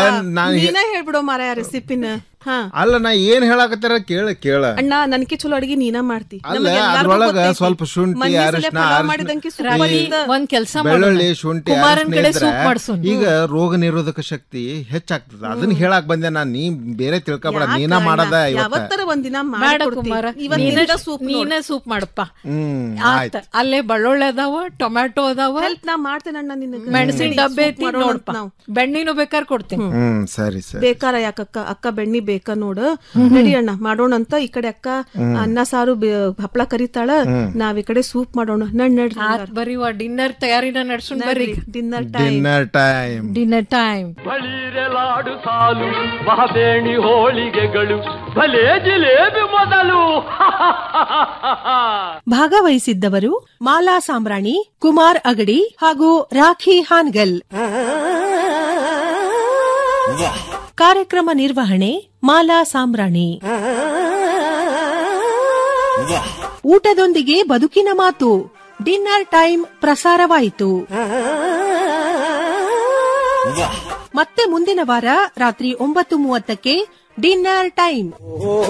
ನಾನ್ ಹೇ- ನೀನ ಹೇಳ್ಬಿಡೋ ಮಾರಾಯ ರೆಸಿಪಿನ ಹಾ ಅಲ್ಲ ನಾ ಏನ್ ಹೇಳಾಕತ್ತಾರ ಕೇಳ ಕೇಳ ಅಣ್ಣ ನನಗೆ ಚಲೋ ಅಡಿಗೆ ನೀನ ಮಾಡ್ತಿ ಅಲ್ಲ ನಮಗೆಲ್ಲಾರ್ಗೂ ಅದ್ರೊಳಗ ಗೊತ್ತೈತಿ. ಸ್ವಲ್ಪ ಶುಂಠಿ ಮಂದಿ ಸಲ ಅರಿಶಿನ ಪಲಾವ್ ಅರಿಶಿನ ಮಾಡಿದಂಗೆ ಸುತ್ತ ರಾತ್ರಿ ಬಂದಿದ್ದ. ಒಂದ್ ಕೆಲ್ಸ ಬೆಳ್ಳುಳ್ಳಿ ಶುಂಠಿ ಕುಮಾರನ್ ಅರಿಶಿನ ಕಡೆ ಇದ್ರೆ ಸೂಪ್ ಮಾಡ್ಸೋನ್ ಈಗ ರೋಗ ನಿರೋಧಕ ಶಕ್ತಿ ಹೆಚ್ಚಾಗ್ತದ ಅದನ್ನ ಹೇಳಾಕ್ ಬಂದೆ ನಾನ್ ನೀ ಬೇರೆ ತಿಳ್ಕೊಬೇಡ ಯಾಕ ನೀನ ಅಣ್ಣ? ಮಾಡದ ಇವತ್ತ ಯಾವತ್ತರ ಒಂದಿನ ಬೇಡ ಮಾಡ್ಕೊಡ್ತಿ. ಕುಮಾರ ಇವತ್ತಿನಿಂದ ಸೂಪ್ ನೋಡು. ನೀನ ಸೂಪ್ ಮಾಡಪ್ಪ ಹ್ಮ್ ಆತ ಅಲ್ಲೇ ಬಳ್ಳುಳ್ಳಿ ಅದಾವ ಟೊಮ್ಯಾಟೊ ಅದಾವ ಹೆಲ್ಪ್ ನಾ ಮಾಡ್ತೇನೆ ಅಣ್ಣ ನಿನಗೆ ಮೆಣಸಿನ ಡಬ್ಬೆ ಐತಿ ಮಾಡೋಣ ನೋಡಪ್ಪ ನಾವು. ಬೆಣ್ಣಿನೂ ಬೇಕಾರ್ ಕೊಡ್ತೀನಿ ಹ್ಮ್ ಸರಿ ಸರಿ ಬೇಕಾರ ಯಾಕಕ್ಕ ಅಕ್ಕ ಬೆಣ್ಣಿ ಬೇಕ ನೋಡು ನಡಿ ಅಣ್ಣ ಮಾಡೋಣ ಅಂತ ಈ ಕಡೆ ಅಕ್ಕ ಅನ್ನ ಸಾರು ಬೆ- ಹಪ್ಳ ಕರಿತಾಳ ನಾವ್ ಈ ಕಡೆ ಸೂಪ್ ಮಾಡೋಣ ನಡ್ ನಡ್ರಿ ಆತ್ ಬರೀ ಡಿನ್ನರ್ ತಯಾರಿನ ನಡ್ಸೋಣ ಬರ್ರಿ dinner time dinner time dinner time ಬಳಿರೆಲಾಡು ಸಾಲು ಮಹಬೇಣಿ ಹೋಳಿಗೆಗಳು ಭಲೇ ಜಿಲೇಬಿ ಮೊದಲು ಭಾಗವಹಿಸಿದ್ದವರು ಮಾಲಾ ಸಾಂಬ್ರಾಣಿ ಕುಮಾರ್ ಅಗಡಿ ಹಾಗೂ ರಾಖಿ ಹಾನ್ಗಲ್ ಕಾರ್ಯಕ್ರಮ ನಿರ್ವಹಣೆ ಮಾಲಾ ಸಾಂಬ್ರಾಣಿ ಊಟದೊಂದಿಗೆ ಬದುಕಿನ ಮಾತು ಡಿನ್ನರ್ ಟೈಮ್ ಪ್ರಸಾರವಾಯಿತು ಮತ್ತೆ ಮುಂದಿನ ವಾರ ರಾತ್ರಿ ಒಂಬತ್ತು ಮೂವತ್ತಕ್ಕೆ ಡಿನ್ನರ್ ಟೈಮ್